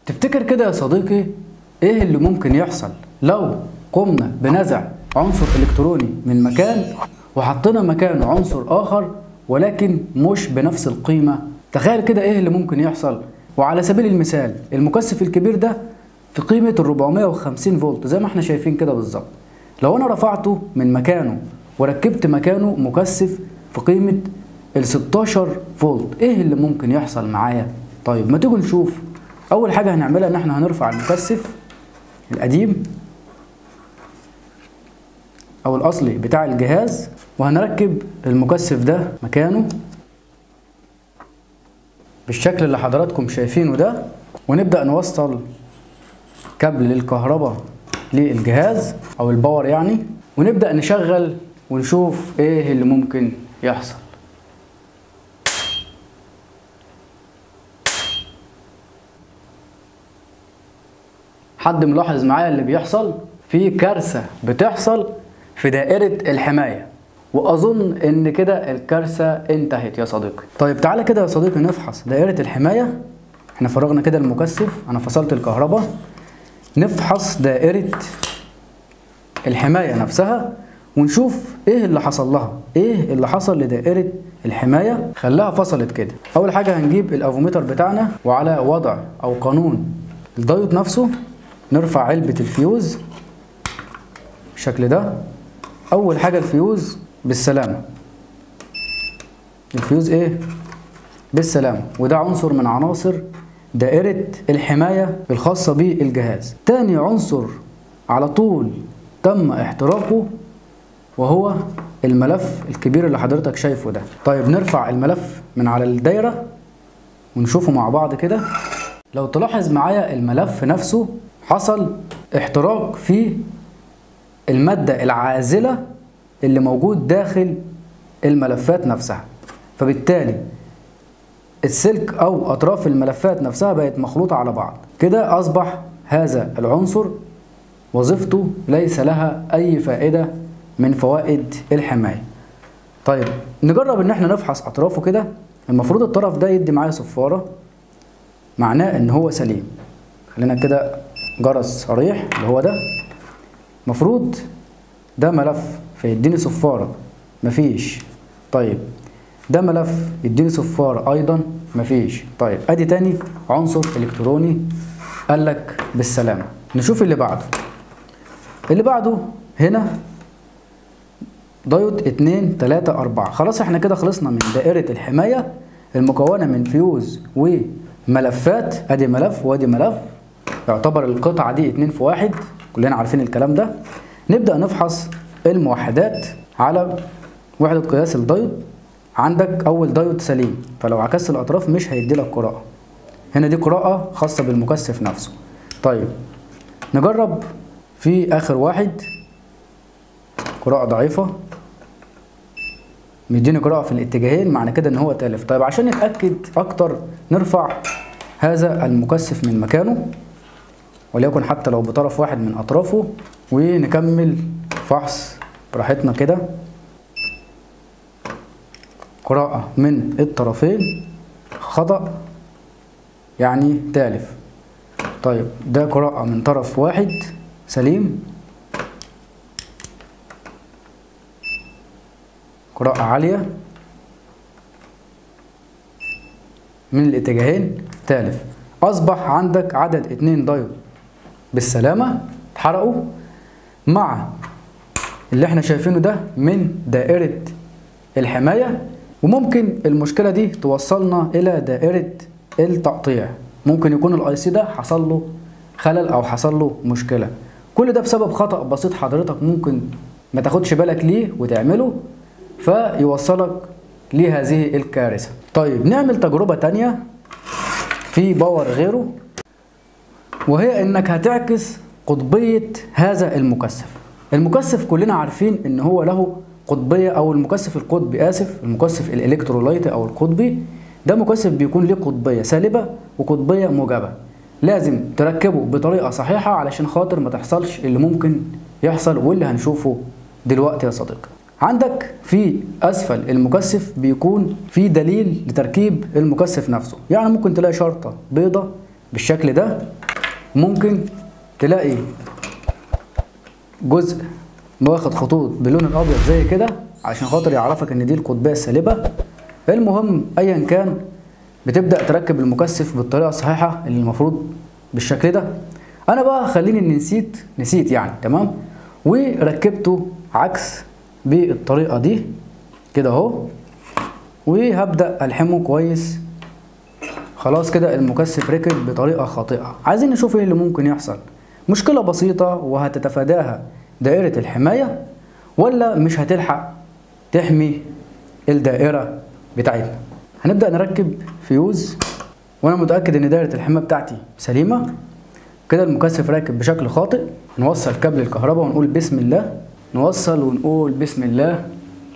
تفتكر كده يا صديقي ايه اللي ممكن يحصل لو قمنا بنزع عنصر الكتروني من مكان وحطينا مكانه عنصر اخر ولكن مش بنفس القيمة تخيل كده ايه اللي ممكن يحصل وعلى سبيل المثال المكثف الكبير ده في قيمة ال 450 فولت زي ما احنا شايفين كده بالظبط لو انا رفعته من مكانه وركبت مكانه مكثف في قيمة ال 16 فولت ايه اللي ممكن يحصل معايا طيب ما تيجوا نشوف اول حاجة هنعملها ان احنا هنرفع المكثف القديم او الاصلي بتاع الجهاز وهنركب المكثف ده مكانه بالشكل اللي حضراتكم شايفينه ده ونبدأ نوصل كابل الكهرباء للجهاز او الباور يعني ونبدأ نشغل ونشوف ايه اللي ممكن يحصل حد ملاحظ معايا اللي بيحصل في كارثة بتحصل في دائرة الحماية وأظن إن كده الكارثة انتهت يا صديقي طيب تعالى كده يا صديقي نفحص دائرة الحماية احنا فرغنا كده المكثف أنا فصلت الكهرباء نفحص دائرة الحماية نفسها ونشوف ايه اللي حصل لها ايه اللي حصل لدائرة الحماية خلاها فصلت كده اول حاجة هنجيب الافوميتر بتاعنا وعلى وضع او قانون الدايود نفسه نرفع علبة الفيوز بالشكل ده اول حاجة الفيوز بالسلامة الفيوز ايه بالسلامة وده عنصر من عناصر دائرة الحماية الخاصة بالجهاز تاني عنصر على طول تم احتراقه وهو الملف الكبير اللي حضرتك شايفه ده طيب نرفع الملف من على الدايرة ونشوفه مع بعض كده لو تلاحظ معايا الملف نفسه حصل احتراق في المادة العازلة اللي موجود داخل الملفات نفسها فبالتالي السلك او اطراف الملفات نفسها بقت مخلوطة على بعض كده اصبح هذا العنصر وظيفته ليس لها اي فائدة من فوائد الحماية طيب نجرب ان احنا نفحص اطرافه كده المفروض الطرف ده يدي معايا صفارة معناه ان هو سليم خلينا كده جرس صريح اللي هو ده مفروض ده ملف فيديني صفارة مفيش طيب ده ملف يديني صفارة ايضا مفيش طيب ادي تاني عنصر الكتروني قالك بالسلامة نشوف اللي بعده اللي بعده هنا دايود 2 3 4 خلاص احنا كده خلصنا من دائرة الحماية المكونة من فيوز وملفات ادي ملف وادي ملف يعتبر القطعة دي اتنين في واحد كلنا عارفين الكلام ده نبدأ نفحص الموحدات على وحدة قياس الدايود عندك اول دايود سليم فلو عكست الاطراف مش هيدي لك قراءة هنا دي قراءة خاصة بالمكثف نفسه طيب نجرب في اخر واحد قراءة ضعيفة مديني قراءة في الاتجاهين معنى كده ان هو تالف طيب عشان نتأكد اكتر نرفع هذا المكثف من مكانه وليكن حتى لو بطرف واحد من اطرافه ونكمل فحص براحتنا كده قراءة من الطرفين خطأ يعني تالف طيب ده قراءة من طرف واحد سليم قراءة عالية من الاتجاهين تالف أصبح عندك عدد اتنين دايود بالسلامة اتحرقوا مع اللي احنا شايفينه ده من دائرة الحماية وممكن المشكلة دي توصلنا إلى دائرة التقطيع ممكن يكون الاي سي ده حصل له خلل أو حصل له مشكلة كل ده بسبب خطأ بسيط حضرتك ممكن ما تاخدش بالك ليه وتعمله فيوصلك لهذه الكارثة طيب نعمل تجربة تانية في باور غيره وهي انك هتعكس قطبية هذا المكثف المكثف كلنا عارفين ان هو له قطبية او المكثف القطبي اسف المكثف الالكترولايتي او القطبي ده مكثف بيكون له قطبية سالبة وقطبية موجبة لازم تركبه بطريقة صحيحة علشان خاطر ما تحصلش اللي ممكن يحصل واللي هنشوفه دلوقتي يا صديقي عندك في اسفل المكثف بيكون في دليل لتركيب المكثف نفسه يعني ممكن تلاقي شرطة بيضة بالشكل ده ممكن تلاقي جزء واخد خطوط باللون الابيض زي كده عشان خاطر يعرفك ان دي القطبيه السالبه المهم ايا كان بتبدا تركب المكثف بالطريقه الصحيحه اللي المفروض بالشكل ده انا بقى خليني اني نسيت نسيت يعني تمام وركبته عكس بالطريقه دي كده اهو وهبدا الحمه كويس خلاص كده المكثف ركب بطريقه خاطئه عايزين نشوف ايه اللي ممكن يحصل مشكله بسيطه وهتتفاداها دائره الحمايه ولا مش هتلحق تحمي الدائره بتاعتنا هنبدا نركب فيوز وانا متاكد ان دائره الحمايه بتاعتي سليمه كده المكثف راكب بشكل خاطئ نوصل كابل الكهرباء ونقول بسم الله نوصل ونقول بسم الله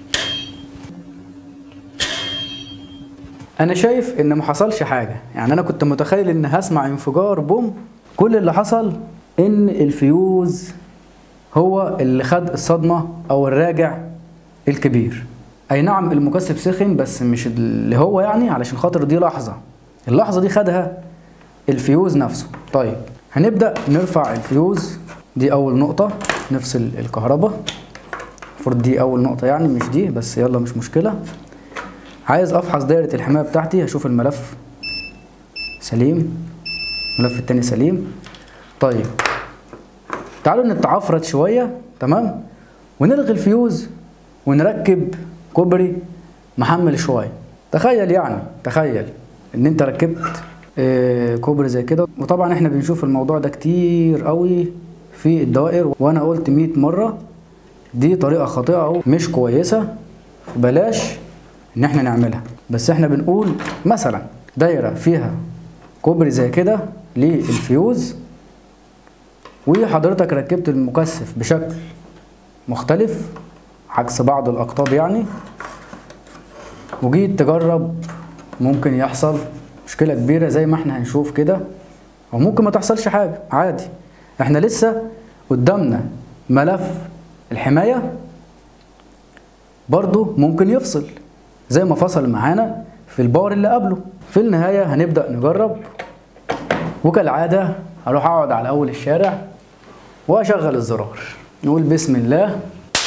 انا شايف ان ما حصلش حاجه يعني انا كنت متخيل ان هسمع انفجار بوم كل اللي حصل ان الفيوز هو اللي خد الصدمه او الراجع الكبير اي نعم المكثف سخن بس مش اللي هو يعني علشان خاطر دي لحظه اللحظه دي خدها الفيوز نفسه طيب هنبدا نرفع الفيوز دي اول نقطه نفصل الكهرباء المفروض دي اول نقطه يعني مش دي بس يلا مش مشكله عايز افحص دايره الحمايه بتاعتي هشوف الملف سليم الملف التاني سليم طيب تعالوا نتعفرت شويه تمام ونلغي الفيوز ونركب كوبري محمل شويه تخيل يعني تخيل ان انت ركبت آه، كوبري زي كده وطبعا احنا بنشوف الموضوع ده كتير قوي في الدوائر وانا قلت 100 مره دي طريقه خاطئه او مش كويسه بلاش ان احنا نعملها بس احنا بنقول مثلا دايره فيها كوبري زي كده للفيوز وحضرتك ركبت المكثف بشكل مختلف عكس بعض الاقطاب يعني وجيت تجرب ممكن يحصل مشكله كبيره زي ما احنا هنشوف كده او ممكن ما تحصلش حاجه عادي احنا لسه قدامنا ملف الحمايه برضو ممكن يفصل زي ما فصل معانا في الباور اللي قبله في النهايه هنبدا نجرب وكالعاده هروح اقعد على اول الشارع واشغل الزرار نقول بسم الله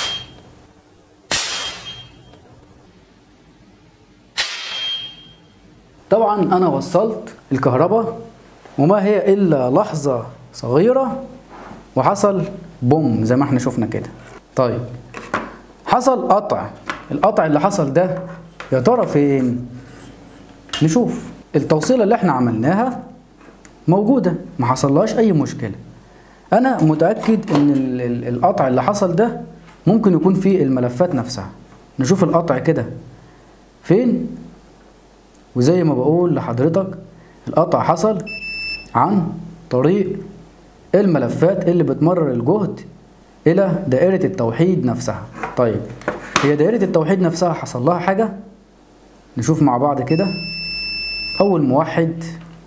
طبعا انا وصلت الكهرباء وما هي الا لحظه صغيره وحصل بوم زي ما احنا شفنا كده طيب حصل قطع القطع اللي حصل ده يا ترى فين نشوف التوصيله اللي احنا عملناها موجوده ما حصلهاش اي مشكله انا متاكد ان ال- ال- القطع اللي حصل ده ممكن يكون في الملفات نفسها نشوف القطع كده فين وزي ما بقول لحضرتك القطع حصل عن طريق الملفات اللي بتمرر الجهد الى دائرة التوحيد نفسها طيب هي دائرة التوحيد نفسها حصل لها حاجة نشوف مع بعض كده اول موحد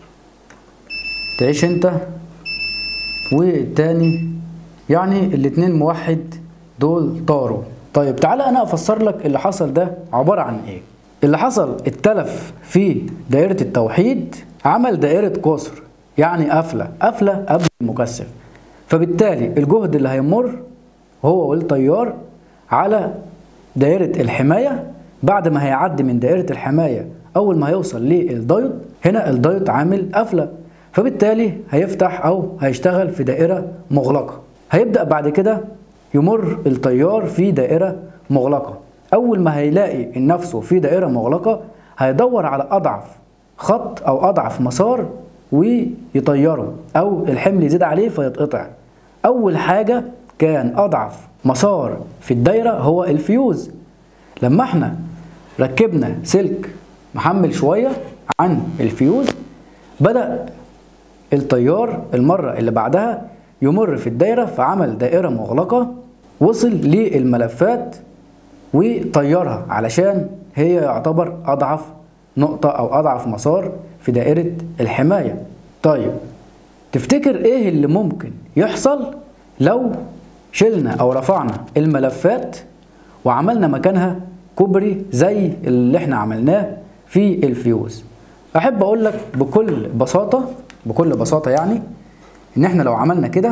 تعيش انت والتاني يعني الاتنين موحد دول طاروا طيب تعالى انا افسر لك اللي حصل ده عبارة عن ايه اللي حصل التلف في دائرة التوحيد عمل دائرة قصر يعني قفلة قفلة قبل المكثف فبالتالي الجهد اللي هيمر هو والتيار على دائرة الحماية بعد ما هيعدي من دائرة الحماية أول ما هيوصل للدايود هنا الدايود عامل قفلة فبالتالي هيفتح أو هيشتغل في دائرة مغلقة هيبدأ بعد كده يمر التيار في دائرة مغلقة أول ما هيلاقي نفسه في دائرة مغلقة هيدور على أضعف خط أو أضعف مسار ويطيره أو الحمل يزيد عليه فيتقطع أول حاجة كان أضعف مسار في الدايرة هو الفيوز لما احنا ركبنا سلك محمل شوية عن الفيوز بدأ التيار المرة اللي بعدها يمر في الدايرة فعمل دائرة مغلقة وصل للملفات وطيرها علشان هي يعتبر أضعف نقطة أو أضعف مسار في دائرة الحماية طيب تفتكر إيه اللي ممكن يحصل لو شلنا أو رفعنا الملفات وعملنا مكانها كوبري زي اللي احنا عملناه في الفيوز أحب أقول لك بكل بساطة بكل بساطة يعني إن إحنا لو عملنا كده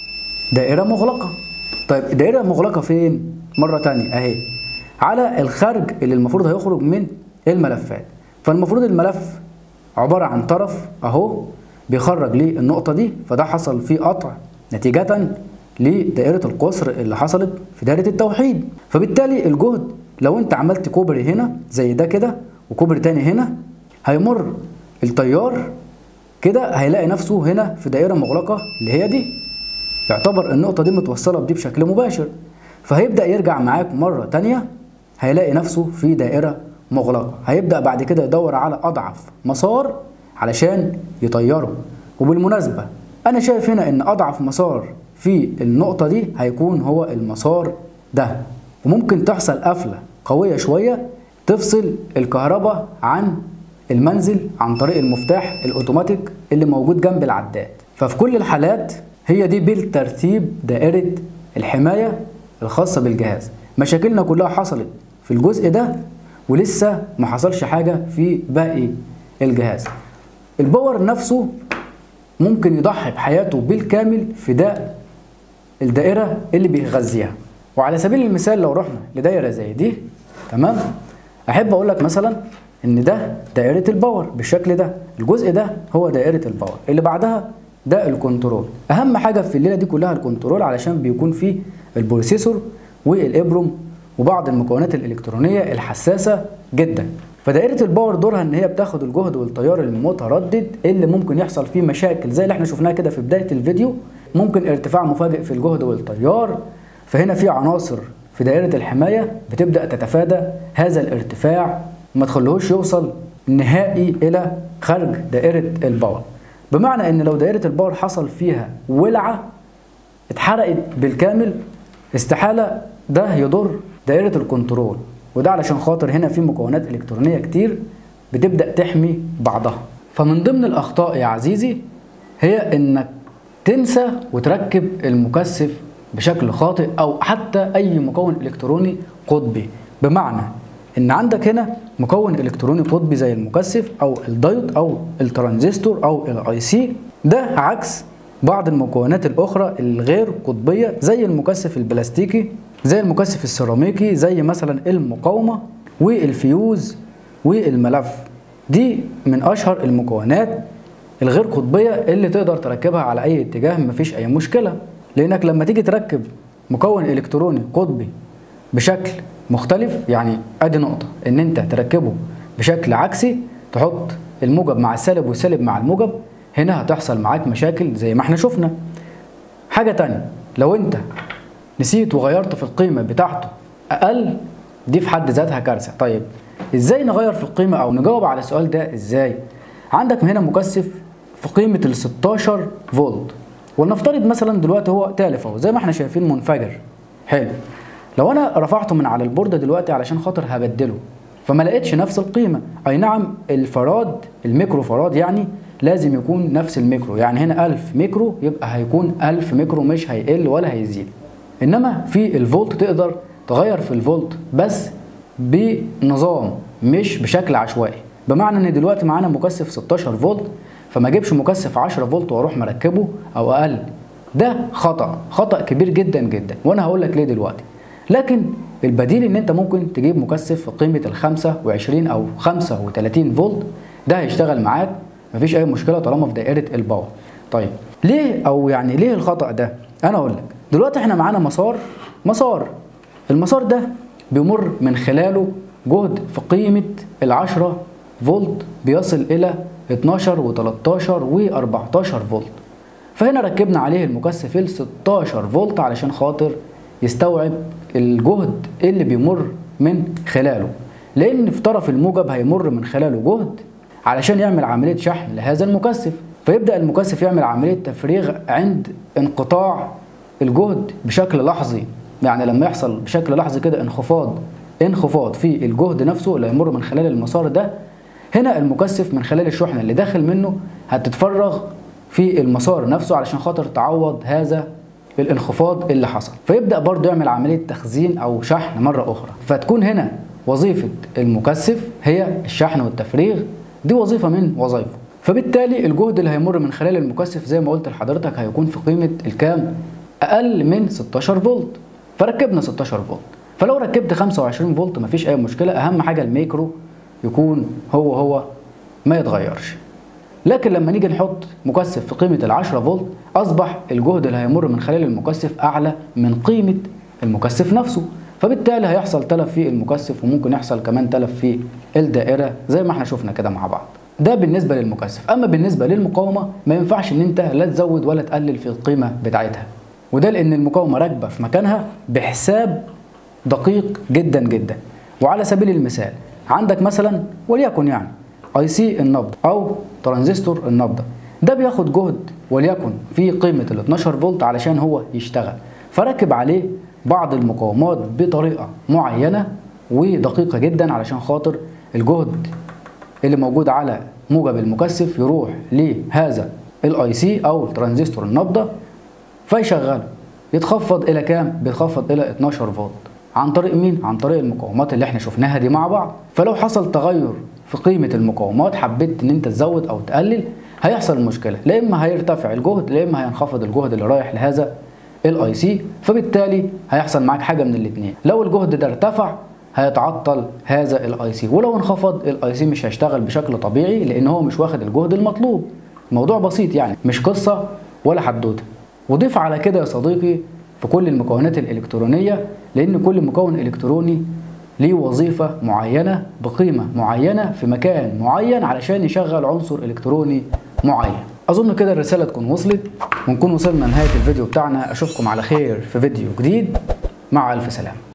دائرة مغلقة طيب الدائرة مغلقة فين؟ مرة تانية أهي على الخرج اللي المفروض هيخرج من الملفات فالمفروض الملف عبارة عن طرف أهو بيخرج لي النقطة دي فده حصل فيه قطع نتيجة لدائرة القصر اللي حصلت في دائرة التوحيد فبالتالي الجهد لو انت عملت كوبري هنا زي ده كده وكوبري تاني هنا هيمر التيار كده هيلاقي نفسه هنا في دائرة مغلقة اللي هي دي يعتبر النقطة دي متوصلة بدي بشكل مباشر فهيبدأ يرجع معاك مرة تانية هيلاقي نفسه في دائرة مغلقة هيبدأ بعد كده يدور على أضعف مسار علشان يطيره وبالمناسبة أنا شايف هنا إن أضعف مسار في النقطة دي هيكون هو المسار ده وممكن تحصل قفلة قوية شوية تفصل الكهرباء عن المنزل عن طريق المفتاح الأوتوماتيك اللي موجود جنب العداد ففي كل الحالات هي دي بالترتيب دائرة الحماية الخاصة بالجهاز مشاكلنا كلها حصلت في الجزء ده ولسه ما حصلش حاجة في باقي الجهاز الباور نفسه ممكن يضحي بحياته بالكامل فداء الدائرة اللي بيغذيها وعلى سبيل المثال لو رحنا لدائرة زي دي تمام أحب أقول لك مثلا إن ده دائرة الباور بالشكل ده الجزء ده هو دائرة الباور اللي بعدها ده الكنترول أهم حاجة في الليلة دي كلها الكنترول علشان بيكون فيه البروسيسور والإبروم وبعض المكونات الإلكترونية الحساسة جدا فدائرة الباور دورها ان هي بتاخد الجهد والتيار المتردد اللي ممكن يحصل فيه مشاكل زي اللي احنا شفناها كده في بداية الفيديو ممكن ارتفاع مفاجئ في الجهد والتيار فهنا في عناصر في دائرة الحماية بتبدأ تتفادى هذا الارتفاع وما تخليهوش يوصل نهائي إلى خارج دائرة الباور بمعنى ان لو دائرة الباور حصل فيها ولعة اتحرقت بالكامل استحالة ده يضر دائرة الكنترول وده علشان خاطر هنا في مكونات إلكترونية كتير بتبدأ تحمي بعضها فمن ضمن الأخطاء يا عزيزي هي إنك تنسى وتركب المكثف بشكل خاطئ أو حتى أي مكون إلكتروني قطبي بمعنى إن عندك هنا مكون إلكتروني قطبي زي المكثف أو الدايود أو الترانزستور أو الاي سي ده عكس بعض المكونات الأخرى الغير قطبية زي المكثف البلاستيكي زي المكثف السيراميكي زي مثلا المقاومة والفيوز والملف دي من أشهر المكونات الغير قطبية اللي تقدر تركبها على أي اتجاه مفيش أي مشكلة لأنك لما تيجي تركب مكون إلكتروني قطبي بشكل مختلف يعني أدي نقطة إن أنت تركبه بشكل عكسي تحط الموجب مع السالب والسالب مع الموجب هنا هتحصل معاك مشاكل زي ما احنا شفنا حاجة تانية لو انت نسيت وغيرت في القيمة بتاعته أقل دي في حد ذاتها كارثة طيب ازاي نغير في القيمة او نجاوب على السؤال ده ازاي عندك هنا مكثف في قيمة ال 16 فولت ولنفترض مثلا دلوقتي هو تالف اهو زي ما احنا شايفين منفجر حلو لو انا رفعته من على البوردة دلوقتي علشان خاطر هبدله فما لقيتش نفس القيمة اي نعم الفراد الميكرو فراد يعني لازم يكون نفس الميكرو يعني هنا 1000 ميكرو يبقى هيكون 1000 ميكرو مش هيقل ولا هيزيد انما في الفولت تقدر تغير في الفولت بس بنظام مش بشكل عشوائي بمعنى ان دلوقتي معانا مكثف 16 فولت فما اجيبش مكثف 10 فولت واروح مركبه او اقل ده خطا خطا كبير جدا جدا وانا هقول لك ليه دلوقتي لكن البديل ان انت ممكن تجيب مكثف في قيمه ال 25 او 35 فولت ده هيشتغل معاك مفيش اي مشكله طالما في دائره الباور طيب ليه او يعني ليه الخطا ده انا اقول لك دلوقتي احنا معانا مسار مسار المسار ده بيمر من خلاله جهد في قيمة العشرة فولت بيصل إلى 12 و13 و14 فولت فهنا ركبنا عليه المكثف ال 16 فولت علشان خاطر يستوعب الجهد اللي بيمر من خلاله لأن في طرف الموجب هيمر من خلاله جهد علشان يعمل عملية شحن لهذا المكثف فيبدأ المكثف يعمل عملية تفريغ عند انقطاع الجهد بشكل لحظي يعني لما يحصل بشكل لحظي كده انخفاض انخفاض في الجهد نفسه اللي هيمر من خلال المسار ده هنا المكثف من خلال الشحنة اللي داخل منه هتتفرغ في المسار نفسه علشان خاطر تعوض هذا الانخفاض اللي حصل فيبدأ برضه يعمل عملية تخزين أو شحن مرة أخرى فتكون هنا وظيفة المكثف هي الشحن والتفريغ دي وظيفة من وظائفه فبالتالي الجهد اللي هيمر من خلال المكثف زي ما قلت لحضرتك هيكون في قيمه الكام اقل من 16 فولت فركبنا 16 فولت فلو ركبت 25 فولت مفيش اي مشكله اهم حاجه الميكرو يكون هو هو ما يتغيرش لكن لما نيجي نحط مكثف في قيمه ال 10 فولت اصبح الجهد اللي هيمر من خلال المكثف اعلى من قيمه المكثف نفسه فبالتالي هيحصل تلف في المكثف وممكن يحصل كمان تلف في الدائره زي ما احنا شفنا كده مع بعض ده بالنسبه للمكثف اما بالنسبه للمقاومه ما ينفعش ان انت لا تزود ولا تقلل في القيمه بتاعتها وده لان المقاومه راكبه في مكانها بحساب دقيق جدا جدا وعلى سبيل المثال عندك مثلا وليكن يعني اي سي النبض او ترانزستور النبضه ده بياخد جهد وليكن في قيمه ال 12 فولت علشان هو يشتغل فركب عليه بعض المقاومات بطريقه معينه ودقيقه جدا علشان خاطر الجهد اللي موجود على موجب المكثف يروح لهذا الاي سي او ترانزستور النبضه فيشغله يتخفض الى كام بيتخفض الى 12 فولت عن طريق مين عن طريق المقاومات اللي احنا شفناها دي مع بعض فلو حصل تغير في قيمه المقاومات حبيت ان انت تزود او تقلل هيحصل مشكله لا اما هيرتفع الجهد لا اما هينخفض الجهد اللي رايح لهذا الاي سي فبالتالي هيحصل معاك حاجه من الاثنين لو الجهد ده ارتفع هيتعطل هذا الاي سي ولو انخفض الاي سي مش هيشتغل بشكل طبيعي لان هو مش واخد الجهد المطلوب موضوع بسيط يعني مش قصه ولا حدوته وضيف على كده يا صديقي في كل المكونات الالكترونيه لان كل مكون الكتروني ليه وظيفه معينه بقيمه معينه في مكان معين علشان يشغل عنصر الكتروني معين اظن كده الرساله تكون وصلت ونكون وصلنا لنهايه الفيديو بتاعنا اشوفكم على خير في فيديو جديد مع الف سلامه